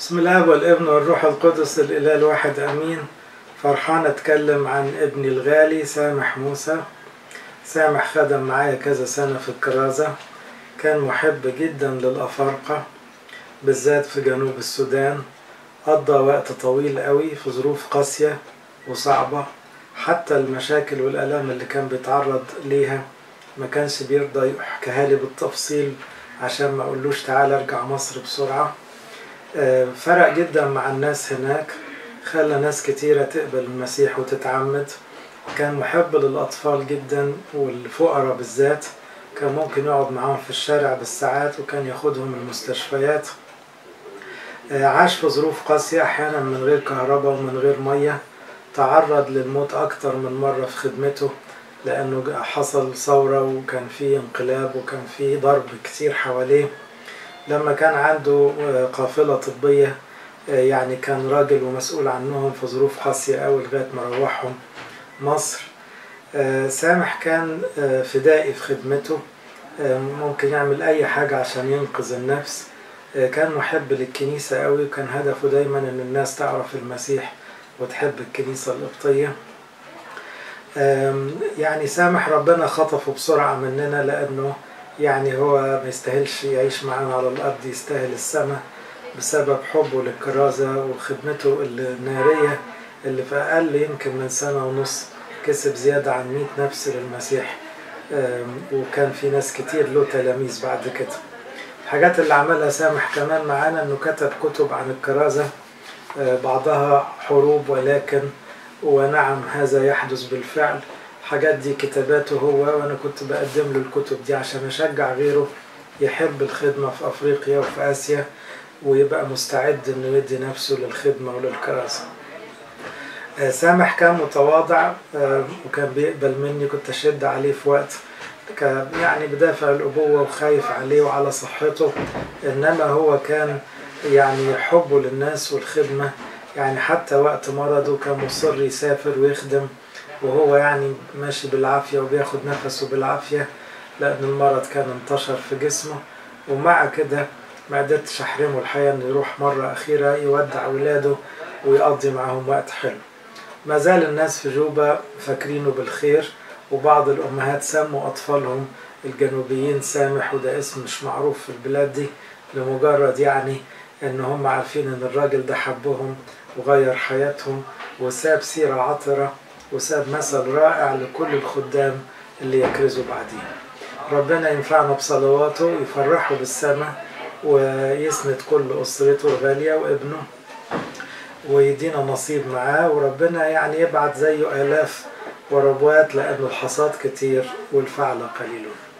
بسم الله والابن والروح القدس الإله الواحد أمين فرحان أتكلم عن ابني الغالي سامح موسى سامح خدم معايا كذا سنة في الكرازة كان محب جدا للأفارقة بالذات في جنوب السودان قضى وقت طويل قوي في ظروف قاسية وصعبة حتى المشاكل والآلام اللي كان بيتعرض ليها ما كانش بيرضى يحكيها لي بالتفصيل عشان ما اقولوش تعالى ارجع مصر بسرعة فرق جدا مع الناس هناك خلى ناس كتيرة تقبل المسيح وتتعمد كان محب للأطفال جدا والفقراء بالذات كان ممكن يقعد معاهم في الشارع بالساعات وكان ياخدهم المستشفيات عاش في ظروف قاسية أحيانا من غير كهرباء ومن غير مية تعرض للموت أكتر من مرة في خدمته لأنه حصل ثورة وكان في انقلاب وكان في ضرب كتير حواليه لما كان عنده قافلة طبية يعني كان راجل ومسؤول عنهم في ظروف قاسية أوي لغاية ما روحهم مصر سامح كان فدائي في خدمته ممكن يعمل أي حاجة عشان ينقذ النفس كان محب للكنيسة أوي وكان هدفه دايما إن الناس تعرف المسيح وتحب الكنيسة القبطية يعني سامح ربنا خطفه بسرعة مننا لأنه يعني هو ما يستاهلش يعيش معانا على الأرض يستاهل السماء بسبب حبه للكرازة وخدمته النارية اللي في أقل يمكن من سنة ونص كسب زيادة عن مئة نفس للمسيح وكان في ناس كتير له تلاميذ بعد كده الحاجات اللي عملها سامح كمان معانا انه كتب كتب عن الكرازة بعضها حروب ولكن ونعم هذا يحدث بالفعل الحاجات دي كتاباته هو وانا كنت بقدم له الكتب دي عشان اشجع غيره يحب الخدمة في افريقيا وفي اسيا ويبقى مستعد انه يدي نفسه للخدمة وللكراسة سامح كان متواضع وكان بيقبل مني كنت اشد عليه في وقت يعني بدافع الابوة وخايف عليه وعلى صحته انما هو كان يعني حبه للناس والخدمة يعني حتى وقت مرضه كان مصر يسافر ويخدم وهو يعني ماشي بالعافية وبياخد نفسه بالعافية لأن المرض كان انتشر في جسمه ومع كده ما قدرتش أحرمه الحقيقة إنه يروح مرة أخيرة يودع ولاده ويقضي معاهم وقت حلو ما زال الناس في جوبا فاكرينه بالخير وبعض الأمهات سموا أطفالهم الجنوبيين سامح وده اسم مش معروف في البلاد دي لمجرد يعني إن هم عارفين إن الراجل ده حبهم وغير حياتهم وساب سيرة عطرة وساب مثل رائع لكل الخدام اللي يكرزوا بعدين ربنا ينفعنا بصلواته يفرحه بالسماء ويسند كل أسرته الغالية وابنه ويدينا نصيب معاه وربنا يعني يبعت زيه آلاف وربوات لأنه الحصاد كتير والفعل قليلون